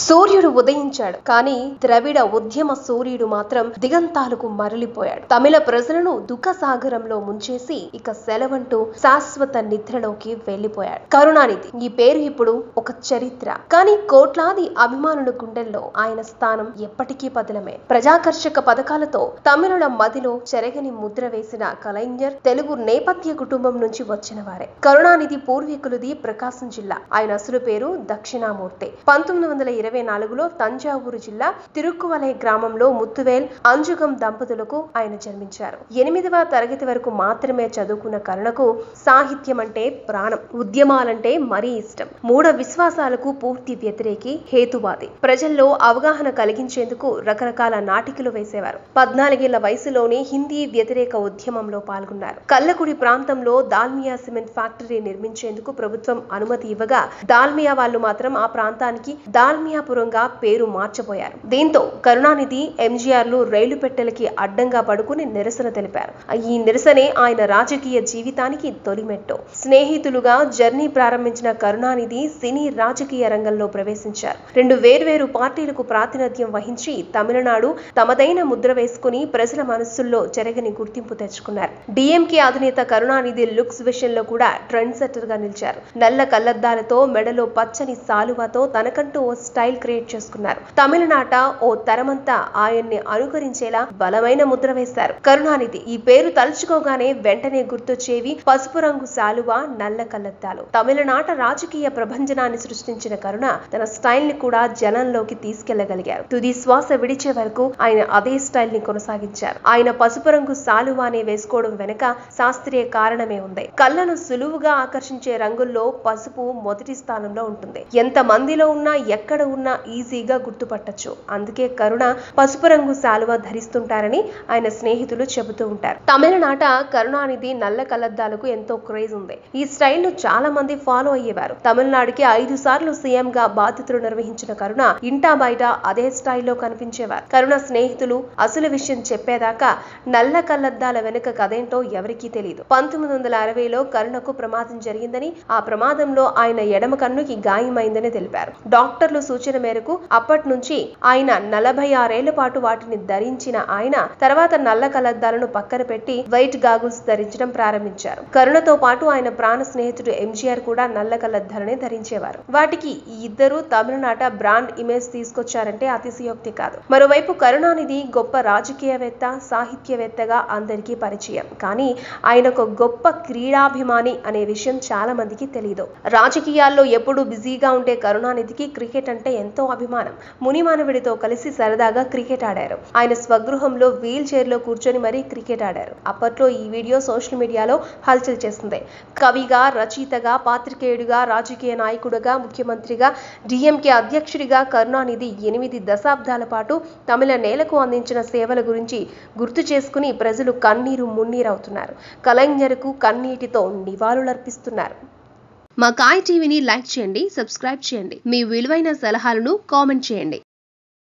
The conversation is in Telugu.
సూర్యుడు ఉదయించాడు కానీ ద్రవిడ ఉద్యమ సూర్యుడు మాత్రం దిగంతాలకు మరలిపోయాడు తమిళ ప్రజలను దుఃఖ సాగరంలో ముంచేసి ఇక సెలవంటూ శాశ్వత నిద్రలోకి వెళ్లిపోయాడు కరుణానిధి ఈ పేరు ఇప్పుడు ఒక చరిత్ర కానీ కోట్లాది అభిమానుల గుండెల్లో ఆయన స్థానం ఎప్పటికీ పదిలమే ప్రజాకర్షక పథకాలతో తమిళుల మదిలో చెరగని ముద్ర వేసిన కలైంజర్ తెలుగు నేపథ్య కుటుంబం నుంచి వచ్చిన వారే కరుణానిధి పూర్వీకులది ప్రకాశం జిల్లా ఆయన అసలు పేరు దక్షిణామూర్తి పంతొమ్మిది వందల ఇరవై నాలుగులో తంజావూరు జిల్లా తిరుక్కువలై గ్రామంలో ముత్తువేల్ అంజుగం దంపతులకు ఆయన జన్మించారు ఎనిమిదవ తరగతి వరకు మాత్రమే చదువుకున్న కరుణకు సాహిత్యం అంటే ప్రాణం ఉద్యమాలంటే మరీ ఇష్టం మూఢ విశ్వాసాలకు పూర్తి వ్యతిరేకి హేతువాది ప్రజల్లో అవగాహన కలిగించేందుకు రకరకాల నాటికలు వేసేవారు పద్నాలుగేళ్ల వయసులోనే హిందీ వ్యతిరేక ఉద్యమంలో పాల్గొన్నారు కల్లకుడి ప్రాంతంలో దాల్మియా సిమెంట్ ఫ్యాక్టరీ నిర్మించేందుకు ప్రభుత్వం అనుమతి ఇవ్వగా దాల్మియా వాళ్ళు మాత్రం ఆ ప్రాంతానికి దాల్మియాపురంగా పేరు మార్చబోయారు దీంతో కరుణానిధి ఎంజీఆర్లు రైలు పెట్టెలకి అడ్డంగా పడుకుని నిరసన తెలిపారు ఈ నిరసనే ఆయన రాజకీయ జీవితానికి తొలిమెట్టు స్నేహితులుగా జర్నీ ప్రారంభించిన కరుణానిధి సినీ రాజకీయ రంగంలో ప్రవేశించారు రెండు వేర్వేరు పార్టీలకు ప్రాతినిధ్యం వహించి తమిళనాడు తమదైన ముద్ర వేసుకుని ప్రజల మనస్సుల్లో చెరగని గుర్తింపు తెచ్చుకున్నారు డిఎంకే అధినేత కరుణానిధి లుక్స్ విషయంలో కూడా ట్రెండ్ సెట్టర్ గా నిలిచారు నల్ల కళ్లద్దాలతో మెడలో పచ్చని సాలువాతో తనకంటూ ఓ స్టైల్ క్రియేట్ చేసుకున్నారు తమిళనాట ఓ తరమంతా ఆయన్ని అనుకరించేలా బలమైన ముద్ర వేశారు కరుణానిధి ఈ పేరు తలుచుకోగానే వెంటనే గుర్తొచ్చేవి పసుపు రంగు సాలువ నల్ల కళ్లద్దాలు తమిళనాట రాజకీయ ప్రభంజనాన్ని సృష్టించిన కరుణ తన స్టైల్ ని కూడా జనంలోకి తీసుకెళ్లగలిగారు తుది శ్వాస విడిచే వరకు ఆయన అదే స్టైల్ ని కొనసాగించారు ఆయన పసుపు రంగు సాలువానే వేసుకోవడం వెనుక శాస్త్రీయ కారణమే ఉంది కళ్ళను సులువుగా ఆకర్షించే రంగుల్లో పసుపు మొదటి స్థానంలో ఉంటుంది ఎంత మందిలో ఉన్నా ఎక్కడ ఉన్నా ఈజీగా గుర్తుపట్టొచ్చు అందుకే కరుణ పసుపు రంగు శాలువ ధరిస్తుంటారని ఆయన స్నేహితులు చెబుతూ ఉంటారు తమిళనాట కరుణానిధి నల్ల కలద్దాలకు ఎంతో క్రేజ్ ఉంది ఈ స్టైల్ ను చాలా మంది ఫాలో అయ్యేవారు తమిళనాడుకి ఐదు సార్లు సీఎం గా బాధ్యతలు నిర్వహించిన కరుణ ఇంటా బయట అదే స్టైల్లో కనిపించేవారు కరుణ స్నేహితులు అసలు విషయం చెప్పేదాకా నల్ల కళ్ళద్దాల వెనుక కదేంటో ఎవరికీ తెలియదు పంతొమ్మిది వందల అరవైలో కరుణకు ప్రమాదం జరిగిందని ఆ ప్రమాదంలో ఆయన ఎడమ కన్నుకి గాయమైందని తెలిపారు డాక్టర్లు సూచన మేరకు అప్పటి నుంచి ఆయన నలభై ఆరేళ్ల పాటు వాటిని ధరించిన ఆయన తర్వాత నల్ల కలద్దాలను పక్కన పెట్టి వైట్ గాగుల్స్ ధరించడం ప్రారంభించారు కరుణతో పాటు ఆయన ప్రాణ స్నేహితుడు ఎంజీఆర్ కూడా నల్ల కలద్దాలనే ధరించేవారు వాటికి ఈ ఇద్దరు తమిళనాట బ్రాండ్ ఇమేజ్ తీసుకొచ్చారంటే అతిశయోక్తి కాదు మరోవైపు కరుణానిధి గొప్ప రాజకీయవేత్త సాహిత్యవేత్తగా అందరికీ పరిచయం కానీ ఆయన ఒక గొప్ప క్రీడాభిమాని అనే విషయం చాలా మందికి తెలియదు రాజకీయాల్లో ఎప్పుడు బిజీగా ఉండే కరుణానిధికి క్రికెట్ అంటే ఎంతో అభిమానం మునిమానవుడితో కలిసి సరదాగా క్రికెట్ ఆడారు ఆయన స్వగృహంలో వీల్ చైర్ లో కూర్చొని మరీ క్రికెట్ ఆడారు అప్పట్లో ఈ వీడియో సోషల్ మీడియాలో హల్చల్ చేస్తుంది కవిగా రచయితగా పాత్రికేయుడిగా రాజకీయ నాయకుడిగా ముఖ్యమంత్రిగా డిఎంకే అధ్యక్షుడిగా కరుణానిధి ఎనిమిది దశాబ్దాల పాటు తమిళ నేలకు అందించిన సేవల గురించి గుర్తు చేసుకుని ప్రజలు కన్నీరు మున్నీరవుతున్నారు కలైంజర్కు కన్నీటితో నివాళులర్పిస్తున్నారు మా కాయ్ టీవీని లైక్ చేయండి సబ్స్క్రైబ్ చేయండి మీ విలువైన సలహాలను కామెంట్ చేయండి